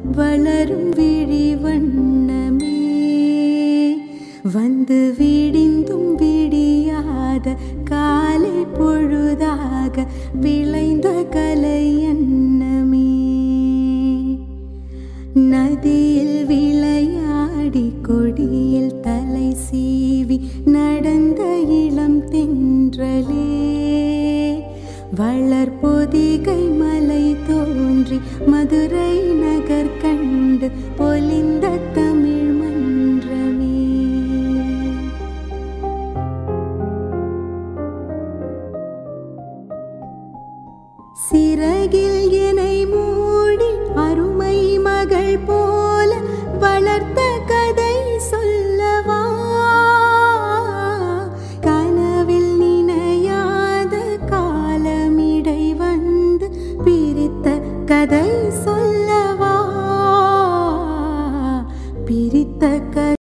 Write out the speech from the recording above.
வளரும் விழி வண்ணமே வந்து விடிந்தும் விடியாத காலை பொழுதாக விளைந்த கலை எண்ணமே நதியில் விளையாடி கொடியில் தலை சீவி நடந்த இளம் தென்றலே வளர்பொதிகை மலை தோன்றி மதுரை நகர் கண்டு பொலிந்த தமிழ் மன்றமே சிறகில் என்னை மூடி அருமை மகள் போல வளர்த்த கதை சொல்லவா கனவில் நினையாத காலமிடை வந்து பிரித்த கதை சொல்லவா பிரித்த கதை